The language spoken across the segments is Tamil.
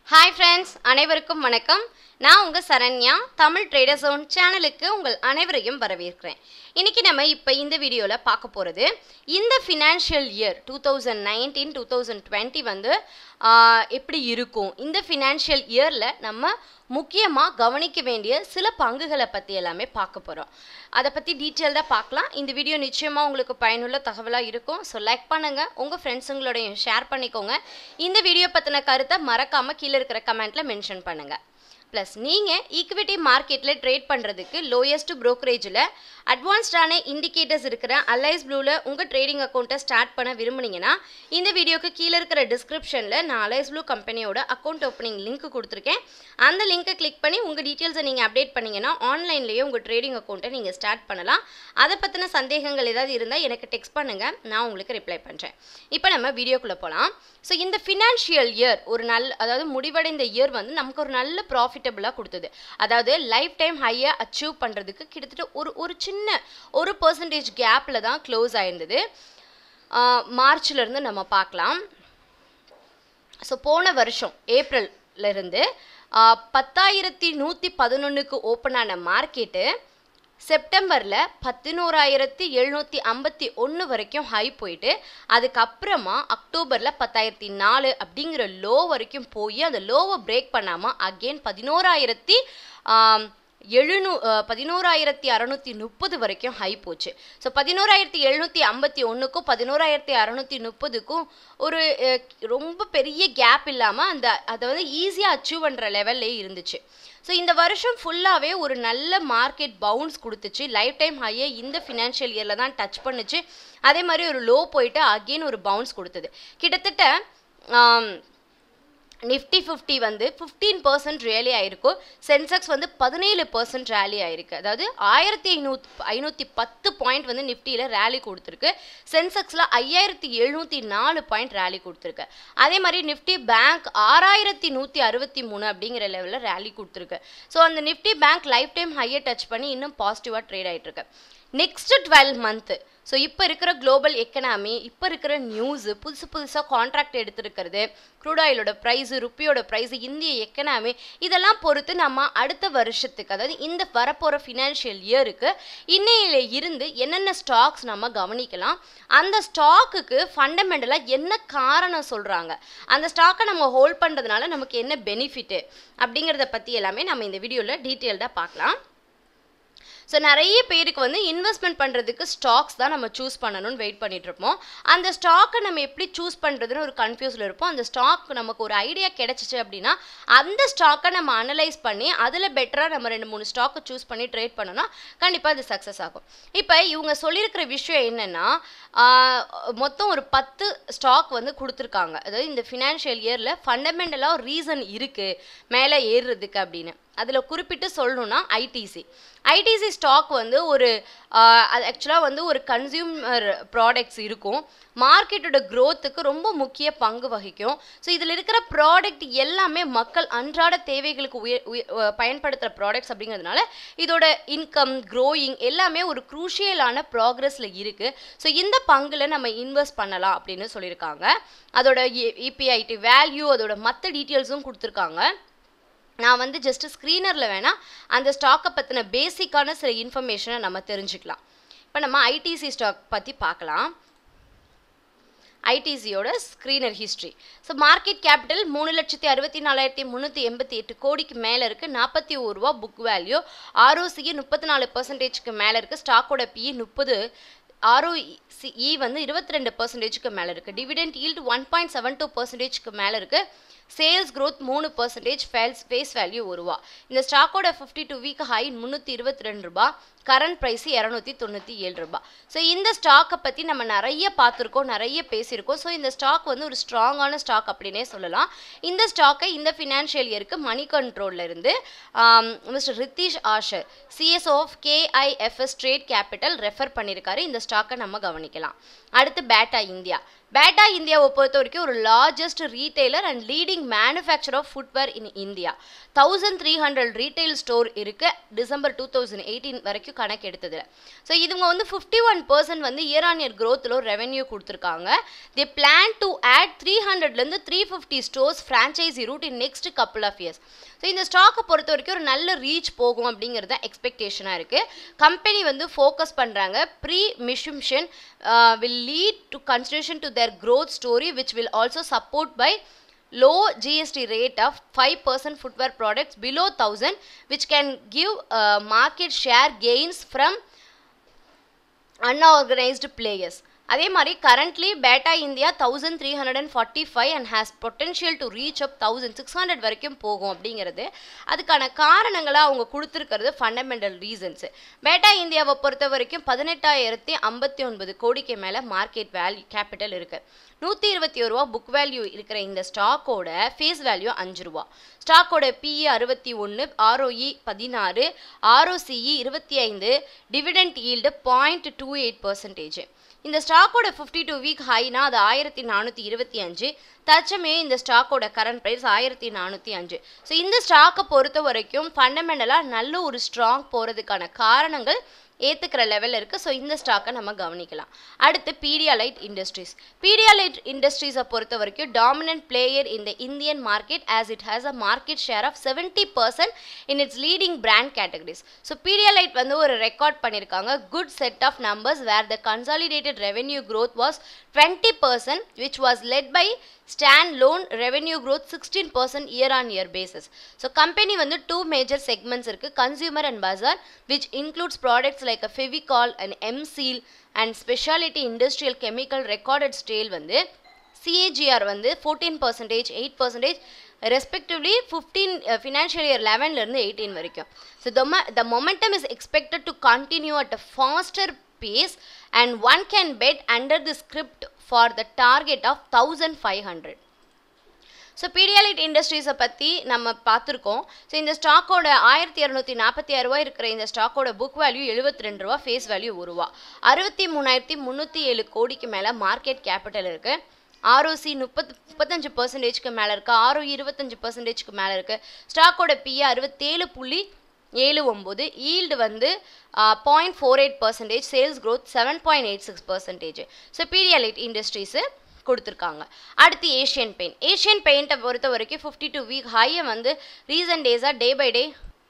ஹாய் ஃப்ரெண்ட்ஸ் அனைவருக்கும் வணக்கம் நான் உங்கள் சரண்யா தமிழ் ட்ரேடர் ஜோன் சேனலுக்கு உங்கள் அனைவரையும் வரவேற்கிறேன் இன்றைக்கி நம்ம இப்போ இந்த வீடியோவில் பார்க்க போகிறது இந்த financial year two thousand nineteen two thousand twenty வந்து ஆஹ், எப்படி இருக்கும் இந்த ஃபினான்ஷியல் இயரில் நம்ம முக்கியமாக கவனிக்க வேண்டிய சில பங்குகளை பற்றி எல்லாமே பார்க்க போகிறோம் அதை பற்றி டீட்டெயில்டாக பார்க்கலாம் இந்த வீடியோ நிச்சயமாக உங்களுக்கு பயனுள்ள தகவலாக இருக்கும் ஸோ லைக் பண்ணுங்கள் உங்கள் ஃப்ரெண்ட்ஸுங்களோடையும் ஷேர் பண்ணிக்கோங்க இந்த வீடியோ பற்றின கருத்தை மறக்காமல் கீழே இருக்கிற கமெண்ட்டில் மென்ஷன் பண்ணுங்கள் ப்ளஸ் நீங்கள் ஈக்விட்டி மார்க்கெட்டில் ட்ரேட் பண்ணுறதுக்கு லோயஸ்ட் ப்ரோக்கரேஜில் அட்வான்ஸ்டான இண்டிகேட்டர்ஸ் இருக்கிற அலைஸ் ப்ளூவில் உங்கள் ட்ரேடிங் அக்கௌண்ட்டை ஸ்டார்ட் பண்ண விரும்புனீங்கன்னா இந்த வீடியோக்கு கீழே இருக்கிற டிஸ்கிரிப்ஷனில் நான் அலைஸ் ப்ளூ கம்பெனியோட அக்கௌண்ட் ஓப்பனிங் லிங்க் கொடுத்துருக்கேன் அந்த லிங்க்கை கிளிக் பண்ணி உங்கள் டீட்டெயில்ஸை நீங்கள் அப்டேட் பண்ணீங்கன்னா ஆன்லைன்லேயே உங்கள் ட்ரேடிங் அக்கௌண்ட்டை நீங்கள் ஸ்டார்ட் பண்ணலாம் அதை பற்றின சந்தேகங்கள் ஏதாவது இருந்தால் எனக்கு டெக்ஸ்ட் பண்ணுங்கள் நான் உங்களுக்கு ரிப்ளை பண்ணுறேன் இப்போ நம்ம வீடியோக்குள்ளே போகலாம் ஸோ இந்த ஃபினான்ஷியல் இயர் ஒரு நல்ல அதாவது முடிவடைந்த இயர் வந்து நமக்கு ஒரு நல்ல ப்ராஃபிட்டபுளாக கொடுத்தது அதாவது லைஃப் டைம் ஹையை அச்சீவ் பண்ணுறதுக்கு கிட்டத்தட்ட ஒரு ஒரு சின்ன ஒரு பர்சன்டேஜ் கேப்பில் தான் க்ளோஸ் ஆயிருந்தது மார்ச்ல இருந்து நம்ம பார்க்கலாம் ஸோ போன வருஷம் ஏப்ரல்ல இருந்து ஆஹ், பத்தாயிரத்தி நூற்றி பதினொன்றுக்கு ஓப்பன் ஆன மார்க்கெட்டு செப்டம்பரில் பதினோராயிரத்தி எழுநூற்றி ஐம்பத்தி ஒன்று வரைக்கும் ஹை போயிட்டு அதுக்கப்புறமா அக்டோபரில் பத்தாயிரத்தி நாலு அப்படிங்கிற லோ வரைக்கும் போய் அந்த லோவை பிரேக் பண்ணாமல் அகெயின் பதினோராயிரத்தி எழுநூ அஹ், பதினோராயிரத்தி அறநூற்றி முப்பது வரைக்கும் ஹை போச்சு ஸோ பதினோராயிரத்தி எழுநூற்றி ஐம்பத்தி ஒன்றுக்கும் பதினோராயிரத்தி அறநூற்றி முப்பதுக்கும் ஒரு அஹ், ரொம்ப பெரிய கேப் இல்லாமல் அந்த அதை வந்து ஈஸியாக அச்சீவ் பண்ணுற லெவல்லே இருந்துச்சு ஸோ இந்த வருஷம் ஃபுல்லாகவே ஒரு நல்ல மார்க்கெட் பவுன்ஸ் கொடுத்துச்சு லைஃப் டைம் ஹையை இந்த ஃபினான்ஷியல் இயரில் தான் டச் பண்ணுச்சு அதே மாதிரி ஒரு லோ போயிட்டு அகெயின் ஒரு பவுன்ஸ் கொடுத்தது கிட்டத்தட்ட ஆம், நிஃப்டி ஃபிஃப்டி வந்து ஃபிஃப்டீன் பர்சன்ட் ரேலி ஆயிருக்கும் சென்செக்ஸ் வந்து பதினேழு பர்சன்ட் ரேலி ஆயிருக்கு அதாவது ஆயிரத்தி ஐநூத் ஐநூற்றி பத்து பாயிண்ட் வந்து நிஃப்டியில் ரேலி கொடுத்துருக்கு சென்செக்ஸில் ஐயாயிரத்தி எழுநூற்றி நாலு பாயிண்ட் ரேலி கொடுத்துருக்கு அதே மாதிரி நிஃப்டி பேங்க் ஆறாயிரத்தி நூற்றி அறுபத்தி மூணு அப்படிங்கிற லெவலில் ரேலி கொடுத்துருக்கு ஸோ அந்த நிஃப்டி பேங்க் லைஃப் டைம் ஹையை டச் பண்ணி இன்னும் பாசிட்டிவாக ட்ரேட் ஆயிட்டு இருக்கு நெக்ஸ்ட் டுவெல் மந்த்து ஸோ இப்போ இருக்கிற குளோபல் எக்கனாமி இப்போ இருக்கிற நியூஸு புதுசு புதுசாக கான்ட்ராக்ட் எடுத்திருக்கிறது க்ரூட் ஆயிலோட ப்ரைஸு ருப்பியோட ப்ரைஸு இந்திய எக்கனாமி இதெல்லாம் பொறுத்து நம்ம அடுத்த வருஷத்துக்கு அதாவது இந்த வரப்போகிற ஃபினான்ஷியல் இயருக்கு இன்னையில இருந்து என்னென்ன ஸ்டாக்ஸ் நம்ம கவனிக்கலாம் அந்த ஸ்டாக்குக்கு ஃபண்டமெண்டலாக என்ன காரணம் சொல்கிறாங்க அந்த ஸ்டாக்கை நம்ம ஹோல்ட் பண்ணுறதுனால நமக்கு என்ன பெனிஃபிட்டு அப்படிங்கிறத பற்றி எல்லாமே நம்ம இந்த வீடியோவில் டீட்டெயில்டாக பார்க்கலாம் ஸோ நிறைய பேருக்கு வந்து இன்வெஸ்ட்மெண்ட் பண்ணுறதுக்கு ஸ்டாக்ஸ் தான் நம்ம சூஸ் பண்ணணும்னு வெயிட் பண்ணிட்டு இருப்போம் அந்த ஸ்டாக்கை நம்ம எப்படி சூஸ் பண்ணுறதுன்னு ஒரு கன்ஃபியூஸில் இருப்போம் அந்த ஸ்டாக் நமக்கு ஒரு ஐடியா கிடைச்சிச்சு அப்படின்னா அந்த ஸ்டாக்கை நம்ம அனலைஸ் பண்ணி அதில் பெட்டராக நம்ம ரெண்டு மூணு ஸ்டாக்கை சூஸ் பண்ணி ட்ரேட் பண்ணோம்னா கண்டிப்பாக அது சக்ஸஸ் ஆகும் இப்போ இவங்க சொல்லியிருக்கிற விஷயம் என்னென்னா மொத்தம் ஒரு பத்து ஸ்டாக் வந்து கொடுத்துருக்காங்க அதாவது இந்த ஃபினான்ஷியல் இயரில் ஃபண்டமெண்டலாக ஒரு ரீசன் இருக்குது மேலே ஏறுறதுக்கு அப்படின்னு அதில் குறிப்பிட்டு சொல்லணும்னா ஐடிசி ஐடிசி ஸ்டாக் வந்து ஒரு ஆஹ், அது ஆக்சுவலாக வந்து ஒரு கன்சியூமர் ப்ராடக்ட்ஸ் இருக்கும் மார்க்கெட்டோட க்ரோத்துக்கு ரொம்ப முக்கிய பங்கு வகிக்கும் ஸோ இதில் இருக்கிற ப்ராடக்ட் எல்லாமே மக்கள் அன்றாட தேவைகளுக்கு உய உய- அஹ், பயன்படுத்துகிற ப்ராடக்ட்ஸ் அப்படிங்கிறதுனால இதோட இன்கம் க்ரோயிங் எல்லாமே ஒரு குரூஷியலான ப்ராக்ரஸில் இருக்குது ஸோ இந்த பங்கில் நம்ம இன்வெஸ்ட் பண்ணலாம் அப்படின்னு சொல்லியிருக்காங்க அதோட இபிஐடி வேல்யூ அதோட மற்ற டீட்டெயில்ஸும் கொடுத்துருக்காங்க நான் வந்து ஜஸ்ட் ஸ்க்ரீனரில் வேணால் அந்த ஸ்டாக்கை பற்றின பேசிக்கான சில இன்ஃபர்மேஷனை நம்ம தெரிஞ்சுக்கலாம் இப்போ நம்ம ஐடிசி ஸ்டாக் பற்றி பார்க்கலாம் ஐடிசியோட screener history so market capital மூணு லட்சத்தி அறுபத்தி நாலாயிரத்தி முந்நூற்றி எண்பத்தி எட்டு கோடிக்கு மேலே இருக்குது நாற்பத்தி ஒரு ரூபா புக் வேல்யூ ஆர்ஓசிஇ முப்பத்தி நாலு பர்சன்டேஜ்க்கு மேலே இருக்குது ஸ்டாக்கோட பிஇ முப்பது ஆர்ஓசிஇ வந்து இருபத்தி ரெண்டு பர்சன்டேஜ்க்கு மேலே இருக்குது dividend yield one point seven two பர்சன்டேஜ்க்கு மேலே இருக்குது சேல்ஸ் growth மூணு பர்சன்டேஜ் ஃபேல்ஸ் ஃபேஸ் வேல்யூ ஒரு ரூபா இந்த ஸ்டாக்கோட ஃபிஃப்டி டூ வீக் ஹை முந்நூற்றி இருபத்தி ரெண்டு ரூபா கரண்ட் ப்ரைஸ் இரநூத்தி தொண்ணூற்றி ஏழு ரூபாய் ஸோ இந்த ஸ்டாக்கை பற்றி நம்ம நிறைய பார்த்துருக்கோம் நிறைய பேசியிருக்கோம் ஸோ இந்த ஸ்டாக் வந்து ஒரு ஸ்ட்ராங்கான ஸ்டாக் அப்படின்னே சொல்லலாம் இந்த ஸ்டாக்கை இந்த ஃபினான்ஷியல் இயருக்கு மணி கண்ட்ரோலில் இருந்து Mister Ritesh Ashar CS of KIFS trade capital refer பண்ணியிருக்காரு இந்த ஸ்டாக்கை நம்ம கவனிக்கலாம் அடுத்து பேட்டா இந்தியா பேட்டா இந்தியாவை பொறுத்த வரைக்கும் ஒரு largest retailer and leading manufacture of footwear in India thousand three hundred retail store இருக்கு டிசம்பர் டூ தௌசண்ட் எயிட்டீன் வரைக்கும் கணக்கு எடுத்தது ஸோ இதுங்க வந்து ஃபிஃப்டி ஒன் பர்சன்ட் வந்து இயர் ஆன் இயர் க்ரோத்தில் ஒரு ரெவென்யூ கொடுத்துருக்காங்க the plan to add three ஹண்ட்ரட்லேருந்து three fifty stores franchisee route in next couple of years so இந்த ஸ்டாக்கை பொறுத்த வரைக்கும் ஒரு நல்ல ரீச் போகும் அப்படிங்கிறது தான் எக்ஸ்பெக்டேஷனாக இருக்குது கம்பெனி வந்து ஃபோக்கஸ் பண்ணுறாங்க premiumisation will lead to contribution to their growth story which will also support by low GST rate of 5% footwear products below 1000 which can give uh, market share gains from unorganized players அதே மாதிரி currently Bata India thousand three hundred and forty five and has potential to reach up thousand six hundred வரைக்கும் போகும் அப்படிங்கிறது அதுக்கான காரணங்களாக அவங்க கொடுத்துருக்கிறது ஃபண்டமெண்டல் ரீசன்ஸு பேட்டா இந்தியாவை பொறுத்த வரைக்கும் பதினெட்டாயிரத்தி ஐம்பத்தி ஒன்பது கோடிக்கு மேலே மார்க்கெட் வேல்யூ கேபிட்டல் இருக்குது நூற்றி இருபத்தி ஒரு ரூபா புக் வேல்யூ இருக்கிற இந்த ஸ்டாக்கோட ஃபேஸ் வேல்யூ அஞ்சு ரூபா ஸ்டாக்கோட பிஇ அறுபத்தி ஒன்று ஆர்ஓஇ பதினாறு ஆர்ஓசிஇ இருபத்தி ஐந்து dividend yield point two eight percentage இந்த ஸ்டாக்கோட ஃபிஃப்டி டூ வீக் ஹைனா அது ஆயிரத்தி நானூற்றி இருபத்தி அஞ்சு தச்சமே இந்த ஸ்டாக்கோட கரண்ட் ப்ரைஸ் ஆயிரத்தி நானூற்றி அஞ்சு ஸோ இந்த ஸ்டாக்கை பொறுத்த வரைக்கும் ஃபண்டமெண்டலாக நல்ல ஒரு ஸ்ட்ராங் போகிறதுக்கான காரணங்கள் ஏற்றுக்கிற லெவலில் இருக்குது ஸோ இந்த ஸ்டாக்கை நம்ம கவனிக்கலாம் அடுத்து பீடியாலைட் இண்டஸ்ட்ரீஸ் பீடியாலைட் இண்டஸ்ட்ரீஸை பொறுத்த வரைக்கும் டாமினன்ட் பிளேயர் இந்த Indian market as it has a market share of seventy percent in its leading brand categories so Pidilite வந்து ஒரு ரெக்கார்ட் பண்ணியிருக்காங்க good set of numbers where the consolidated revenue growth was twenty percent which was led by standalone revenue growth sixteen percent year on year basis so company வந்து டூ மேஜர் செக்மெண்ட்ஸ் இருக்குது consumer and bazaar which includes products like a Fevicol and M-Seal and specialty industrial chemical recorded stale வந்து சிஏஜிஆர் வந்து fourteen percentage eight percentage respectively fifteen financial year லெவன்லேருந்து எயிட்டீன் வரைக்கும் so the the momentum is expected to continue at a faster pace and one can bet under the script for the target of 1500 so Pidilite இண்டஸ்ட்ரீஸை பற்றி நம்ம பார்த்துருக்கோம் ஸோ இந்த ஸ்டாக்கோட ஆயிரத்தி இரநூத்தி நாற்பத்தி ஆறு ரூபா இருக்கிற இந்த ஸ்டாக்கோட புக் வேல்யூ எழுபத்தி ரெண்டு ரூபா ஃபேஸ் வேல்யூ ஒரு ரூபா அறுபத்தி மூணாயிரத்தி முந்நூற்றி ஏழு கோடிக்கு மேலே மார்க்கெட் கேபிட்டல் இருக்குது ஆர்ஓசி முப்பத்து முப்பத்தஞ்சு பர்சன்டேஜ்க்கு மேலே இருக்குது ஆர்ஓ இருபத்தஞ்சு பர்சன்டேஜ்க்கு மேலே இருக்குது ஸ்டாக்கோட பிஏ அறுபத்தேழு புள்ளி ஏழு ஒம்பது ஈல்டு வந்து point four eight percentage sales growth seven point eight six percentage so Pidilite industries கொடுத்துருக்காங்க அடுத்து ஏஷியன் பெயிண்ட் ஏஷியன் பெயிண்ட்டை பொறுத்த வரைக்கும் ஃபிஃப்டி டூ வீக் ஹையை வந்து ரீசன்ட் டேஸாக day by day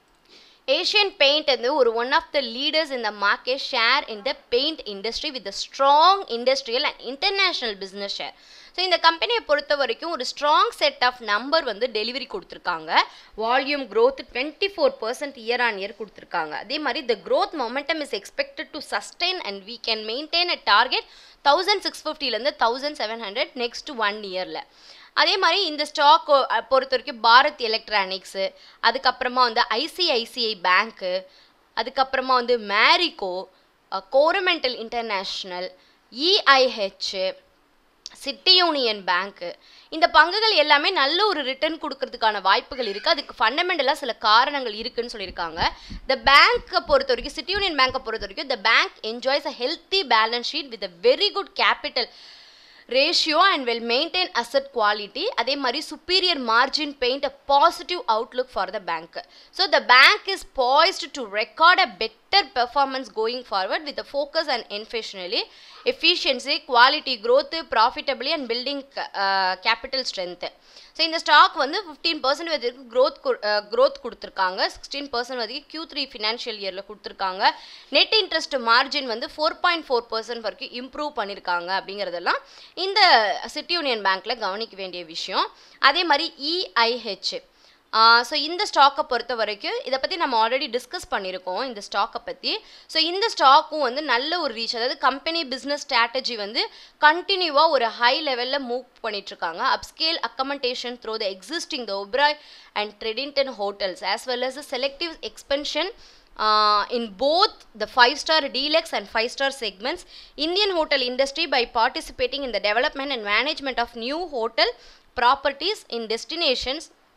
Asian paint வந்து ஒரு ஒன் ஆஃப் த லீடர்ஸ் இந்த market share in the paint industry with strong industrial and international business share so இந்த கம்பெனியை பொறுத்த வரைக்கும் ஒரு ஸ்ட்ராங் செட் ஆஃப் நம்பர் வந்து டெலிவரி கொடுத்துருக்காங்க volume growth twenty four percent year on year கொடுத்துருக்காங்க அதே மாதிரி the growth momentum is expected to sustain and we can maintain a target thousand six ஃபிஃப்டிலேருந்து thousand seven hundred next one இயரில் அதே மாதிரி இந்த ஸ்டாக் பொறுத்த வரைக்கும் பாரத் எலக்ட்ரானிக்ஸு அதுக்கப்புறமா வந்து ஐசிஐசிஐ பேங்க்கு அதுக்கப்புறமா வந்து Marico Coromandel international EIH city union பேங்க்கு இந்த பங்குகள் எல்லாமே நல்ல ஒரு ரிட்டர்ன் கொடுக்கறதுக்கான வாய்ப்புகள் இருக்குது அதுக்கு ஃபண்டமெண்டலாக சில காரணங்கள் இருக்குன்னு சொல்லியிருக்காங்க த பேங்க்கை பொறுத்த வரைக்கும் சிட்டி யூனியன் பேங்க்கை பொறுத்த வரைக்கும் the bank enjoys a healthy balance sheet with a very good capital ratio and will maintain asset quality அதே மாதிரி superior margin paint a positive outlook for the bank so the bank is poised to record a better performance going forward with focus and efficiently efficiency quality growth profitably and building capital strength so இந்த ஸ்டாக் வந்து ஃபிஃப்டீன் பர்சன்ட் வரைக்கும் க்ரோத் க்ரோத் கொடுத்துருக்காங்க சிக்ஸ்டீன் பர்சன்ட் வரைக்கும் கியூ த்ரீ ஃபினான்ஷியல் இயரில் கொடுத்துருக்காங்க நெட் இன்ட்ரெஸ்ட் மார்ஜின் வந்து ஃபோர் பாயிண்ட் ஃபோர் பர்சன்ட் வரைக்கும் இம்ப்ரூவ் பண்ணியிருக்காங்க அப்படிங்கிறதெல்லாம் இந்த சிட்டி யூனியன் பேங்க்கில் கவனிக்க வேண்டிய விஷயம் அதே மாதிரி இஐஹெச் ஸோ இந்த ஸ்டாக்கை பொறுத்த வரைக்கும் இதை பற்றி நம்ம ஆல்ரெடி டிஸ்கஸ் பண்ணியிருக்கோம் இந்த ஸ்டாக்கை பற்றி ஸோ இந்த ஸ்டாக்கும் வந்து நல்ல ஒரு ரீச் அதாவது கம்பெனி பிஸ்னஸ் ஸ்ட்ராட்டஜி வந்து கண்டினியூவாக ஒரு ஹை லெவலில் மூவ் பண்ணிட்டுருக்காங்க upscale accommodation through the existing the Oberoi and Trident hotels as well as selective expansion uh, in both the five star deluxe and five star segments indian hotel industry by participating in the development and management of new hotel properties in destinations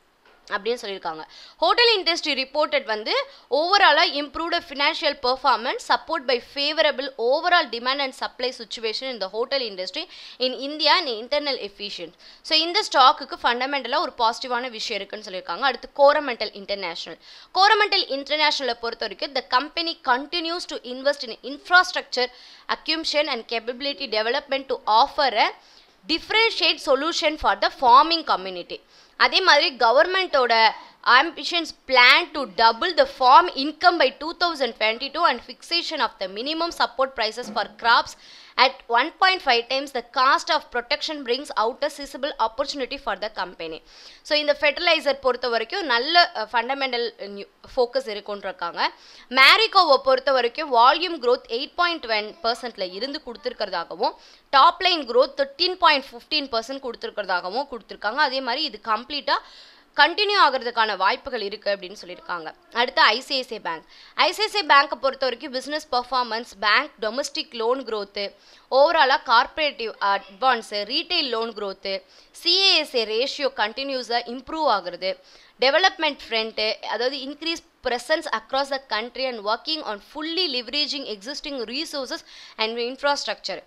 அப்படின்னு சொல்லியிருக்காங்க ஹோட்டல் இண்டஸ்ட்ரி ரிப்போர்ட்டட் வந்து ஓவராலாக improved financial performance support by favourable overall demand and supply situation இந்த hotel industry in India and internal efficient so இந்த ஸ்டாக்குக்கு ஃபண்டமெண்டலாக ஒரு பாசிட்டிவான விஷயம் இருக்குன்னு சொல்லியிருக்காங்க அடுத்து கோரமெண்டல் இன்டர்நேஷனல் கோரமெண்டல் இன்டர்நேஷனலை பொறுத்த வரைக்கும் the company continues to invest in infrastructure acquisition and capability development to offer a differentiated solution for the farming community அதே மாதிரி கவர்மெண்ட்டோட ambitions plan to double the farm income by two thousand twenty two and fixation of the minimum support prices for crops at one point five times the cost of production brings out a sizeable opportunity for the company so இந்த ஃபெர்டிலைசர் பொறுத்த வரைக்கும் நல்ல ஃபண்டமெண்டல் ஃபோக்கஸ் இருக்குன்றிருக்காங்க மேரிகோவை பொறுத்த வரைக்கும் volume growth eight point one பர்சன்ட்டில் இருந்து கொடுத்துருக்கிறதாகவும் top line growth thirteen point fifteen percent கொடுத்துருக்கிறதாகவும் கொடுத்துருக்காங்க அதே மாதிரி இது கம்ப்ளீட்டாக கண்டினியூ ஆகிறதுக்கான வாய்ப்புகள் இருக்குது அப்படின்னு சொல்லியிருக்காங்க அடுத்து ஐசிஐசிஐ பேங்க் ஐசிஐசிஐ பேங்க்கை பொறுத்த வரைக்கும் business performance bank domestic loan growth ஓவராலாக கார்பரேட்டிவ் advance retail loan growth CASA ratio கண்டினியூஸாக இம்ப்ரூவ் ஆகுறது டெவலப்மெண்ட் ஃப்ரண்ட்டு அதாவது increase presence across the country and working on fully leveraging existing resources and infrastructure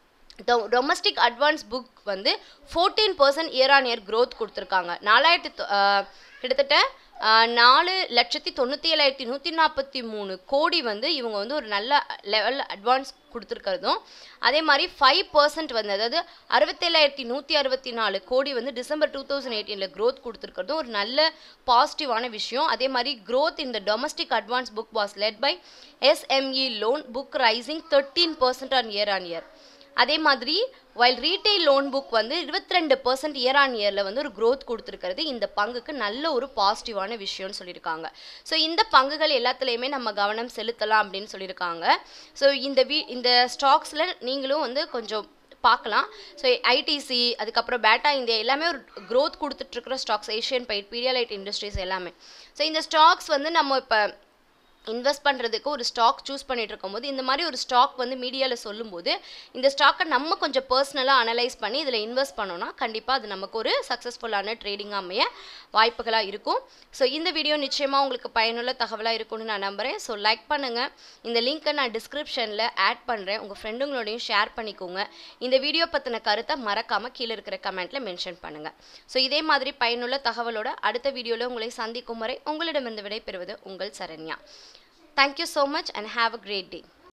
domestic advance book வந்து fourteen percent year on year growth கொடுத்துருக்காங்க நாலாயிரத்தி தொ- ஆஹ் கிட்டத்தட்ட ஆஹ் நாலு லட்சத்தி தொண்ணூற்றி ஏழாயிரத்தி நூற்றி நாற்பத்தி மூணு கோடி வந்து இவங்க வந்து ஒரு நல்ல லெவல் அட்வான்ஸ் கொடுத்துருக்கிறதும் அதே மாதிரி ஃபைவ் பர்சன்ட் வந்து அதாவது அறுபத்தேழாயிரத்தி நூற்றி அறுபத்தி நாலு கோடி வந்து டிசம்பர் டூ தௌசண்ட் எயிட்டீனில் க்ரோத் கொடுத்துருக்கிறதும் ஒரு நல்ல பாசிட்டிவான விஷயம் அதே மாதிரி growth இந்த domestic advance book was led by SME loan book rising thirteen percent on year on year அதே மாதிரி வைல் ரீட்டைல் லோன் புக் வந்து இருபத்தி ரெண்டு பர்சன்ட் இயர் ஆன் இயரில் வந்து ஒரு growth கொடுத்துருக்கிறது இந்த பங்குக்கு நல்ல ஒரு பாசிட்டிவான விஷயம்னு சொல்லியிருக்காங்க ஸோ இந்த பங்குகள் எல்லாத்துலேயுமே நம்ம கவனம் செலுத்தலாம் அப்படின்னு சொல்லியிருக்காங்க ஸோ இந்த வீ இந்த ஸ்டாக்ஸில் நீங்களும் வந்து கொஞ்சம் பார்க்கலாம் ஸோ ஐடிசி அதுக்கப்புறம் பேட்டா இந்தியா எல்லாமே ஒரு growth கொடுத்துட்ருக்குற stocks Asian paint Pidilite industries எல்லாமே ஸோ இந்த ஸ்டாக்ஸ் வந்து நம்ம இப்போ இன்வெஸ்ட் பண்ணுறதுக்கு ஒரு ஸ்டாக் சூஸ் பண்ணிட்டு இருக்கும்போது இந்த மாதிரி ஒரு ஸ்டாக் வந்து மீடியாவில் சொல்லும்போது இந்த ஸ்டாக்கை நம்ம கொஞ்சம் பர்சனலாக அனலைஸ் பண்ணி இதில் இன்வெஸ்ட் பண்ணோம்னா கண்டிப்பாக அது நமக்கு ஒரு சக்ஸஸ்ஃபுல்லான ட்ரேடிங்காக அமைய வாய்ப்புகளாக இருக்கும் ஸோ இந்த வீடியோ நிச்சயமாக உங்களுக்கு பயனுள்ள தகவலாக இருக்கும்னு நான் நம்புகிறேன் ஸோ லைக் பண்ணுங்கள் இந்த லிங்க்கை நான் டிஸ்கிரிப்ஷனில் ஆட் பண்ணுறேன் உங்கள் ஃப்ரெண்டுங்களோடையும் ஷேர் பண்ணிக்கோங்க இந்த வீடியோ பற்றின கருத்தை மறக்காமல் கீழே இருக்கிற கமெண்ட்டில் மென்ஷன் பண்ணுங்கள் ஸோ இதே மாதிரி பயனுள்ள தகவலோட அடுத்த வீடியோவில் உங்களை சந்திக்கும் வரை உங்களிடமிருந்து விடைபெறுவது உங்கள் Saranya Thank you so much and have a great day.